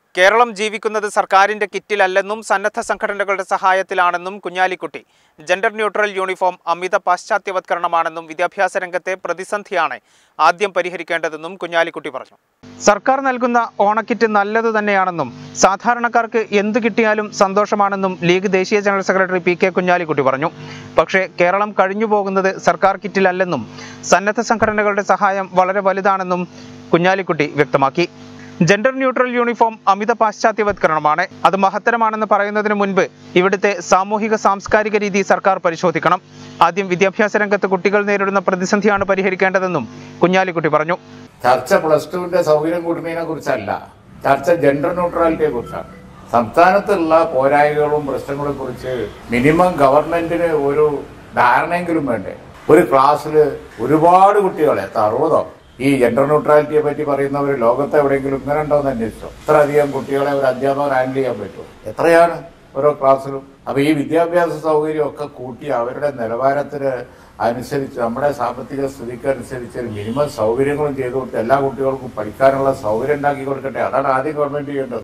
കേരളം ജീവിക്കുന്നത് സർക്കാരിന്റെ കിറ്റിലല്ലെന്നും സന്നദ്ധ സംഘടനകളുടെ സഹായത്തിലാണെന്നും കുഞ്ഞാലിക്കുട്ടി ജെൻഡർ ന്യൂട്രൽ യൂണിഫോം അമിത പാശ്ചാത്യവത്കരണമാണെന്നും വിദ്യാഭ്യാസ രംഗത്തെ പ്രതിസന്ധിയാണ് ആദ്യം പരിഹരിക്കേണ്ടതെന്നും കുഞ്ഞാലിക്കുട്ടി പറഞ്ഞു സർക്കാർ നൽകുന്ന ഓണക്കിറ്റ് നല്ലതു തന്നെയാണെന്നും സാധാരണക്കാർക്ക് എന്തു കിട്ടിയാലും സന്തോഷമാണെന്നും ലീഗ് ദേശീയ general secretary P K Kunhalikutty പറഞ്ഞു പക്ഷേ കേരളം കഴിഞ്ഞു പോകുന്നത് സർക്കാർ കിറ്റിലല്ലെന്നും സന്നദ്ധ സംഘടനകളുടെ സഹായം വളരെ വലുതാണെന്നും കുഞ്ഞാലിക്കുട്ടി വ്യക്തമാക്കി ജെൻഡർ ന്യൂട്രൽ യൂണിഫോം അമിത പാശ്ചാത്യവത്കരണമാണ് അത് മഹത്തരമാണെന്ന് പറയുന്നതിന് മുൻപ് ഇവിടുത്തെ സാമൂഹിക സാംസ്കാരിക രീതി സർക്കാർ പരിശോധിക്കണം ആദ്യം വിദ്യാഭ്യാസ രംഗത്ത് കുട്ടികൾ നേരിടുന്ന പ്രതിസന്ധിയാണ് പരിഹരിക്കേണ്ടതെന്നും കുഞ്ഞാലിക്കുട്ടി പറഞ്ഞു ചർച്ച പ്ലസ് ടുവിന്റെ സൗകര്യം കൂട്ടുന്നതിനെ കുറിച്ചല്ല ചർച്ച ജെൻഡർ ന്യൂട്രാലിറ്റിയെ കുറിച്ചാണ് സംസ്ഥാനത്തുള്ള പോരായ്മകളും പ്രശ്നങ്ങളെ കുറിച്ച് മിനിമം ഗവൺമെന്റിന് ഒരു ധാരണയെങ്കിലും വേണ്ടേ ഒരു ക്ലാസ്സിൽ ഒരുപാട് കുട്ടികളെ എത്ര അറുപതോ ഈ ജെൻഡർ ന്യൂട്രാലിറ്റിയെ പറ്റി പറയുന്നവർ ലോകത്ത് എവിടെയെങ്കിലും ഇങ്ങനെ ഉണ്ടോ എന്ന് അന്വേഷിച്ചോ ഇത്ര അധികം കുട്ടികളെ ഒരു അധ്യാപകർ ഹാൻഡിൽ ചെയ്യാൻ പറ്റുമോ എത്രയാണ് ഓരോ ക്ലാസ്സിലും അപ്പൊ ഈ വിദ്യാഭ്യാസ സൗകര്യം ഒക്കെ കൂട്ടി അവരുടെ നിലവാരത്തിന് അനുസരിച്ച് നമ്മുടെ സാമ്പത്തിക സ്ഥിതിക്ക് അനുസരിച്ച് ഒരു മിനിമം സൗകര്യങ്ങളും ചെയ്തു കൊടുത്ത് എല്ലാ കുട്ടികൾക്കും പഠിക്കാനുള്ള സൗകര്യം ഉണ്ടാക്കി കൊടുക്കട്ടെ അതാണ് ആദ്യം ഗവൺമെന്റ് ചെയ്യേണ്ടത്